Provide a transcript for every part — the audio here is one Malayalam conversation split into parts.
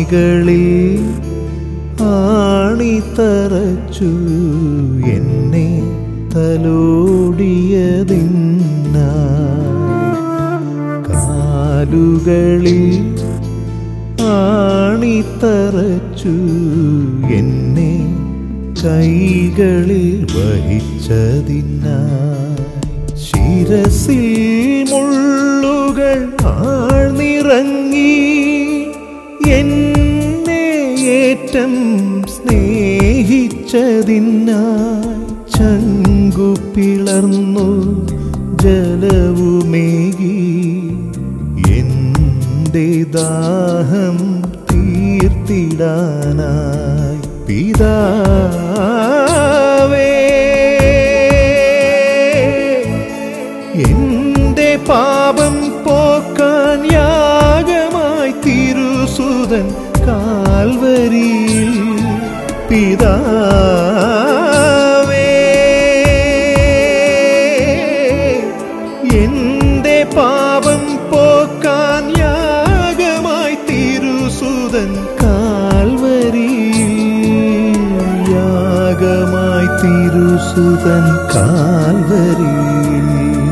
കൈകളിൽ ആണിത്തറച്ചു എന്നെ തലോടിയതിന്നായി കാലുകളിൽ ആണിത്തറച്ചു എന്നെ കൈകളിൽ വഹിച്ചതിനായി ശിരസിൽ മുള്ളുകൾ ആഴ്ന്നിറങ്ങി എന്നെ ഏറ്റം സ്നേഹിച്ചതിനായി ചങ്കു പിളർന്നു ജലവുമേകി എന്റെ ദാഹം തീർത്തിടാനായി പിതാവേ എന്റെ പാപം പോക്കാൻ യാഗമായി തിരുസുതൻ കാൽവരിയിൽ പിതാവേ എന്റെ പാപം പോക്കാൻ യാഗമായി തിരുസുതൻ കാൽവരിയിൽ യാഗമായി തിരുസുതൻ കാൽവരിയിൽ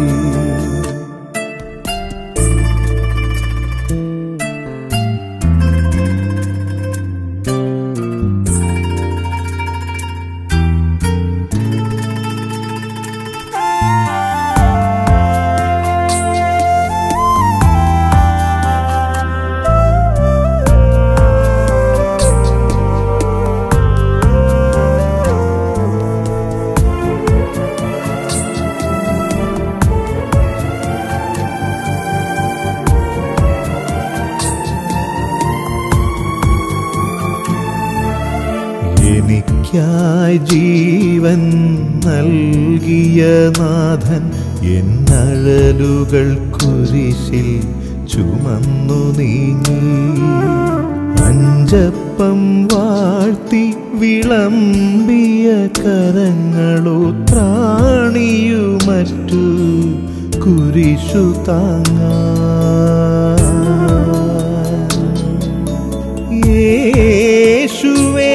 എനിക്കായി ജീവൻ നൽകിയ നാഥൻ എന്നഴലുകൾ കുരിശിൽ ചുമന്നു നീങ്ങി അഞ്ചപ്പം വാഴ്ത്തി വിളമ്പിയ കരങ്ങളോ ത്രാണിയു മറ്റു കുരിശു താങ്ങാൻ യേശുവേ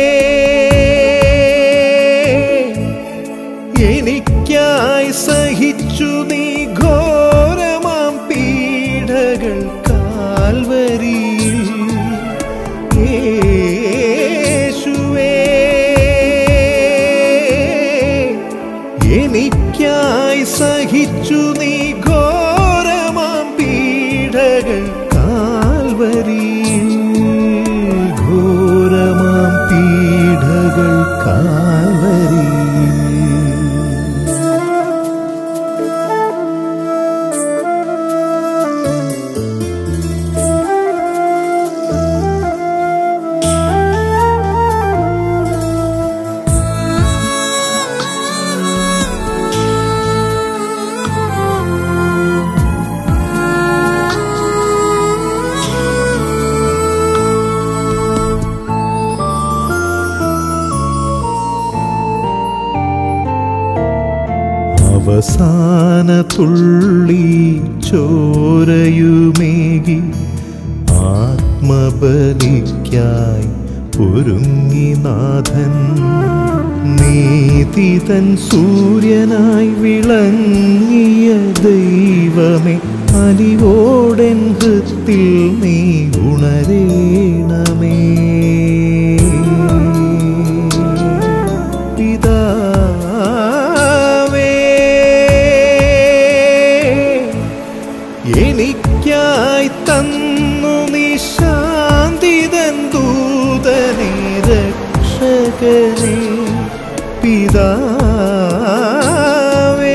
എനിക്കായി സഹിച്ചു നീ ഘോരമാം പീഡകൾ കാൽവരിയിൽ യേശുവേ എനിക്കായി സഹിച്ചു നീ ഘോരമാം പീഡകൾ കാൽവരിയിൽ ഘോരമാം പീഡകൾ കാൽവരിയിൽ അവസാന തുള്ളി ചോരയുമേകി ആത്മബലിക്കായി ഒരുങ്ങി നാഥൻ നീതിതൻ സൂര്യനായി വിളങ്ങിയ ദൈവമേ അലിവോടൻ ഹൃത്തിൽ നീ ഉണരേണമേ പിതാവേ എനിക്കായി തന്നു നീ ശാന്തിതൻ ദൂതനെ രക്ഷകനെ പിതാവേ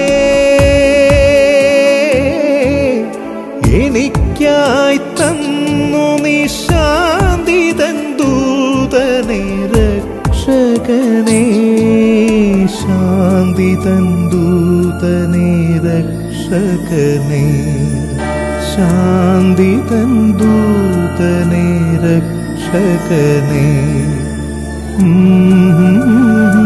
എനിക്കായി തന്നു നീ ശാന്തിതൻ ദൂതനെ രക്ഷകനെ ശാന്തിതൻ ദൂതനെ രക്ഷകനെ ശാന്തിതൻ ദൂതനെ രക്ഷകനെ ഉം